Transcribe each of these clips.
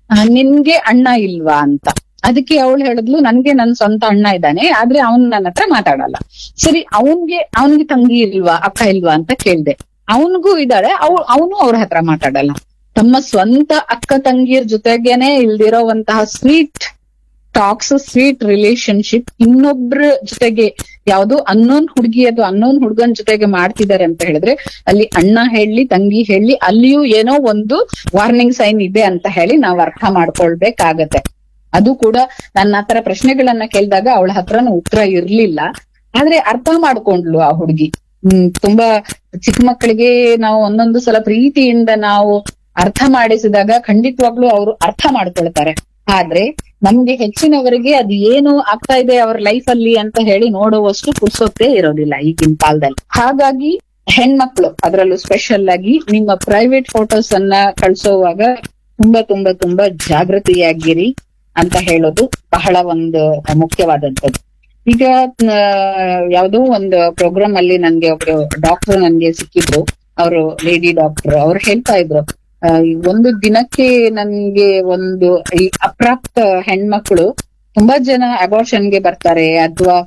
ಆ, ನಿನ್ಗೆ ಅಣ್ಣ ಇಲ್ವಾ ಅಂತ ಅದಕ್ಕೆ ಅವಳು ಹೇಳಿದ್ಲು ನನ್ಗೆ ನನ್ ಸ್ವಂತ ಅಣ್ಣ ಇದ್ದಾನೆ ಆದ್ರೆ ಅವನ್ ನನ್ನ ಹತ್ರ ಮಾತಾಡಲ್ಲ ಸರಿ ಅವನ್ಗೆ ಅವನ್ಗೆ ತಂಗಿ ಇಲ್ವಾ ಅಕ್ಕ ಇಲ್ವಾ ಅಂತ ಕೇಳ್ದೆ ಅವನಿಗೂ ಇದ್ದಾಳೆ ಅವ್ ಅವನು ಅವ್ರ ಹತ್ರ ಮಾತಾಡಲ್ಲ ತಮ್ಮ ಸ್ವಂತ ಅಕ್ಕ ತಂಗಿಯರ್ ಜೊತೆಗೇನೆ ಇಲ್ದಿರೋವಂತಹ ಸ್ವೀಟ್ ಟಾಕ್ಸ್ ಸ್ವೀಟ್ ರಿಲೇಶನ್ಶಿಪ್ ಇನ್ನೊಬ್ರ ಜೊತೆಗೆ ಯಾವ್ದು ಅನ್ನೋನ್ ಹುಡುಗಿ ಅದು ಅನ್ನೋನ್ ಹುಡುಗನ್ ಜೊತೆಗೆ ಮಾಡ್ತಿದ್ದಾರೆ ಅಂತ ಹೇಳಿದ್ರೆ ಅಲ್ಲಿ ಅಣ್ಣ ಹೇಳಿ ತಂಗಿ ಹೇಳಿ ಅಲ್ಲಿಯೂ ಏನೋ ಒಂದು ವಾರ್ನಿಂಗ್ ಸೈನ್ ಇದೆ ಅಂತ ಹೇಳಿ ನಾವ್ ಅರ್ಥ ಮಾಡ್ಕೊಳ್ಬೇಕಾಗತ್ತೆ ಅದು ಕೂಡ ನನ್ನ ಹತ್ರ ಪ್ರಶ್ನೆಗಳನ್ನ ಕೇಳಿದಾಗ ಅವಳ ಹತ್ರನೂ ಉತ್ತರ ಇರ್ಲಿಲ್ಲ ಆದ್ರೆ ಅರ್ಥ ಮಾಡ್ಕೊಂಡ್ಲು ಆ ಹುಡುಗಿ ಹ್ಮ್ ತುಂಬಾ ಚಿಕ್ಕ ಮಕ್ಕಳಿಗೆ ನಾವು ಒಂದೊಂದು ಸಲ ಪ್ರೀತಿಯಿಂದ ನಾವು ಅರ್ಥ ಮಾಡಿಸಿದಾಗ ಖಂಡಿತವಾಗ್ಲೂ ಅವರು ಅರ್ಥ ಮಾಡ್ಕೊಳ್ತಾರೆ ಆದ್ರೆ ನಮ್ಗೆ ಹೆಚ್ಚಿನವರಿಗೆ ಅದು ಏನು ಆಗ್ತಾ ಇದೆ ಅವ್ರ ಲೈಫ್ ಅಲ್ಲಿ ಅಂತ ಹೇಳಿ ನೋಡುವಷ್ಟು ಪುರ್ಸೊತ್ತೇ ಇರೋದಿಲ್ಲ ಈಗಿನ ಕಾಲದಲ್ಲಿ ಹಾಗಾಗಿ ಹೆಣ್ಮಕ್ಳು ಅದರಲ್ಲೂ ಸ್ಪೆಷಲ್ ಆಗಿ ನಿಮ್ಮ ಪ್ರೈವೇಟ್ ಫೋಟೋಸ್ ಅನ್ನ ಕಳ್ಸೋವಾಗ ತುಂಬಾ ತುಂಬಾ ತುಂಬಾ ಜಾಗೃತಿಯಾಗಿರಿ ಅಂತ ಹೇಳೋದು ಬಹಳ ಒಂದು ಮುಖ್ಯವಾದಂತದ್ದು ಈಗ ಆ, ಯಾವ್ದೋ ಒಂದು ಪ್ರೋಗ್ರಾಮ್ ಅಲ್ಲಿ ನನ್ಗೆ ಒಬ್ರು ಡಾಕ್ಟರ್ ನನ್ಗೆ ಸಿಕ್ಕಿದ್ರು ಅವರು ಲೇಡಿ ಡಾಕ್ಟರ್ ಅವ್ರು ಹೇಳ್ತಾ ಇದ್ರು ಆ, ಈ ಒಂದು ದಿನಕ್ಕೆ ನನ್ಗೆ ಒಂದು ಈ ಅಪ್ರಾಪ್ತ ಹೆಣ್ಮಕ್ಳು ತುಂಬಾ ಜನ ಅಬಾರ್ಷನ್ಗೆ ಬರ್ತಾರೆ ಅಥವಾ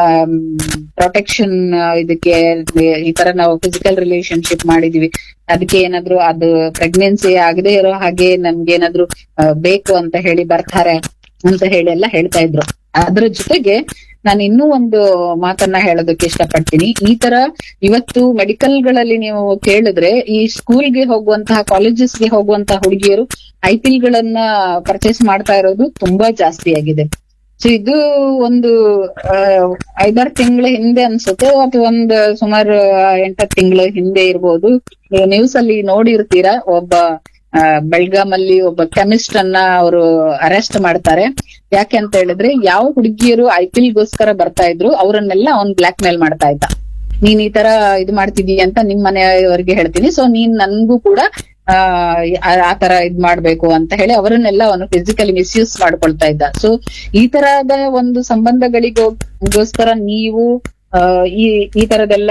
ಪ್ರೊಟೆಕ್ಷನ್ ಇದಕ್ಕೆ ಈ ತರ ನಾವು ಫಿಸಿಕಲ್ ರಿಲೇಶನ್ಶಿಪ್ ಮಾಡಿದೀವಿ ಅದಕ್ಕೆ ಏನಾದ್ರು ಅದು ಪ್ರೆಗ್ನೆನ್ಸಿ ಆಗದೆ ಇರೋ ಹಾಗೆ ನಮ್ಗೆ ಏನಾದ್ರು ಆ, ಬೇಕು ಅಂತ ಹೇಳಿ ಬರ್ತಾರೆ ಅಂತ ಹೇಳಿ ಎಲ್ಲ ಹೇಳ್ತಾ ಇದ್ರು ಅದ್ರ ಜೊತೆಗೆ ನಾನು ಇನ್ನೂ ಒಂದು ಮಾತನ್ನ ಹೇಳೋದಕ್ಕೆ ಇಷ್ಟಪಡ್ತೀನಿ ಈ ತರ ಇವತ್ತು ಮೆಡಿಕಲ್ ಗಳಲ್ಲಿ ನೀವು ಕೇಳಿದ್ರೆ ಈ ಸ್ಕೂಲ್ಗೆ ಹೋಗುವಂತಹ ಕಾಲೇಜಸ್ಗೆ ಹೋಗುವಂತಹ ಹುಡುಗಿಯರು ಐಪಿಲ್ ಗಳನ್ನ ಪರ್ಚೇಸ್ ಮಾಡ್ತಾ ಇರೋದು ತುಂಬಾ ಜಾಸ್ತಿ ಆಗಿದೆ ಸೊ ಇದು ಒಂದು ಆ, ಐದಾರು ತಿಂಗಳ ಹಿಂದೆ ಅನ್ಸುತ್ತೆ ಅಥವಾ ಒಂದು ಸುಮಾರು ಎಂಟತ್ತು ತಿಂಗಳ ಹಿಂದೆ ಇರ್ಬೋದು ನ್ಯೂಸ್ ಅಲ್ಲಿ ನೋಡಿರ್ತೀರಾ ಒಬ್ಬ ಆ, ಬೆಳ್ಗಾಮ್ ಅಲ್ಲಿ ಒಬ್ಬ ಕೆಮಿಸ್ಟ್ ಅನ್ನ ಅವರು ಅರೆಸ್ಟ್ ಮಾಡ್ತಾರೆ ಯಾಕೆ ಅಂತ ಹೇಳಿದ್ರೆ ಯಾವ ಹುಡುಗಿಯರು ಐ ಪಿ ಗೋಸ್ಕರ ಬರ್ತಾ ಇದ್ರು ಅವರನ್ನೆಲ್ಲ ಅವ್ನ್ ಬ್ಲಾಕ್ ಮೇಲ್ ಮಾಡ್ತಾ ಇದ್ದ ನೀನ್ ಈ ತರ ಇದು ಮಾಡ್ತಿದೀಯ ಅಂತ ನಿಮ್ ಮನೆಯವರಿಗೆ ಹೇಳ್ತೀನಿ ಸೊ ನೀನ್ ನನ್ಗೂ ಕೂಡ ಆ ಆ- ಆ ತರ ಇದ್ ಮಾಡ್ಬೇಕು ಅಂತ ಹೇಳಿ ಅವರನ್ನೆಲ್ಲ ಅವನು ಫಿಸಿಕಲಿ ಮಿಸ್ಯೂಸ್ ಮಾಡ್ಕೊಳ್ತಾ ಇದ್ದ ಸೊ ಈ ತರಹದ ಒಂದು ಸಂಬಂಧಗಳಿಗೋಸ್ಕರ ನೀವು ಆ, ಈ ಈ ತರದೆಲ್ಲ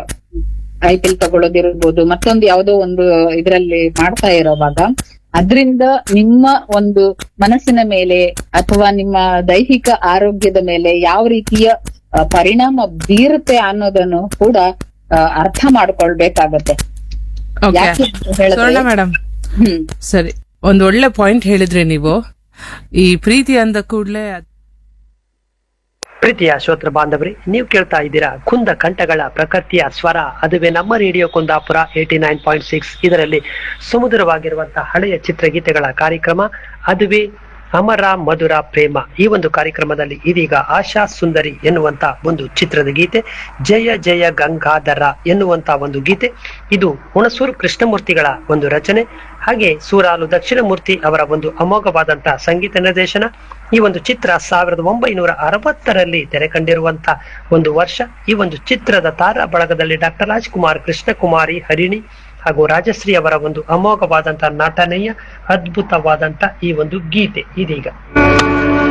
ಐ ಪಿ ಎಲ್ ತಗೊಳ್ಳೋದಿರ್ಬೋದು ಮತ್ತೊಂದು ಯಾವ್ದೋ ಒಂದು ಇದರಲ್ಲಿ ಮಾಡ್ತಾ ಇರೋವಾಗ ಅದ್ರಿಂದ ನಿಮ್ಮ ಒಂದು ಮನಸ್ಸಿನ ಮೇಲೆ ಅಥವಾ ನಿಮ್ಮ ದೈಹಿಕ ಆರೋಗ್ಯದ ಮೇಲೆ ಯಾವ ರೀತಿಯ ಆ, ಪರಿಣಾಮ ಬೀರುತ್ತೆ ಅನ್ನೋದನ್ನು ಕೂಡ ಆ, ಅರ್ಥ ಮಾಡ್ಕೊಳ್ಬೇಕಾಗತ್ತೆ ಓಕೆ ಯಾಕೆ ಅಂತ ಹೇಳಿದ್ರೆ- ಸ್ವರ್ಣ ಮೇಡಮ್ ಹ್ಮ್ ಸರಿ ಒಂದ್ ಒಳ್ಳೆ ಪಾಯಿಂಟ್ ಹೇಳಿದ್ರಿ ನೀವು ಈ ಪ್ರೀತಿ ಅಂದ ಕೂಡ್ಲೆ ಪ್ರೀತಿಯ ಶ್ರೋತೃ ಬಾಂಧವರಿ ನೀವು ಕೇಳ್ತಾ ಇದ್ದೀರಾ ಕುಂದ ಕಂಠಗಳ ಪ್ರಕೃತಿಯ ಸ್ವರ ಅದುವೇ ನಮ್ಮ radio Kundapura eighty nine point six ಇದರಲ್ಲಿ ಸುಮಧುರವಾಗಿರುವಂತಹ ಹಳೆಯ ಚಿತ್ರಗೀತೆಗಳ ಕಾರ್ಯಕ್ರಮ ಅದುವೇ ಅಮರ ಮಧುರ ಪ್ರೇಮ ಈ ಒಂದು ಕಾರ್ಯಕ್ರಮದಲ್ಲಿ ಇದೀಗ ಆಶಾ ಸುಂದರಿ ಎನ್ನುವಂತ ಒಂದು ಚಿತ್ರದ ಗೀತೆ ಜಯ ಜಯ ಗಂಗಾಧರ ಎನ್ನುವಂತ ಒಂದು ಗೀತೆ ಇದು ಹುಣಸೂರು ಕೃಷ್ಣಮೂರ್ತಿಗಳ ಒಂದು ರಚನೆ ಹಾಗೆ ಸೂರಾಲು ದಕ್ಷಿಣಮೂರ್ತಿ ಅವರ ಒಂದು ಅಮೋಘವಾದಂತಹ ಸಂಗೀತ ನಿರ್ದೇಶನ ಈ ಒಂದು ಚಿತ್ರ ಸಾವಿರದ ಒಂಬೈನೂರ ಅರವತ್ತರಲ್ಲಿ ತೆರೆ ಕಂಡಿರುವಂತ ಒಂದು ವರ್ಷ ಈ ಒಂದು ಚಿತ್ರದ ತಾರಾ ಬಳಗದಲ್ಲಿ ಡಾಕ್ಟರ್ ರಾಜ್ಕುಮಾರ್ ಕೃಷ್ಣಕುಮಾರಿ ಹರಿಣಿ ಹಾಗೂ ರಾಜಶ್ರೀ ಅವರ ಒಂದು ಅಮೋಘವಾದಂತಹ ನಟನೆಯ ಅದ್ಭುತವಾದಂತ ಈ ಒಂದು ಗೀತೆ ಇದೀಗ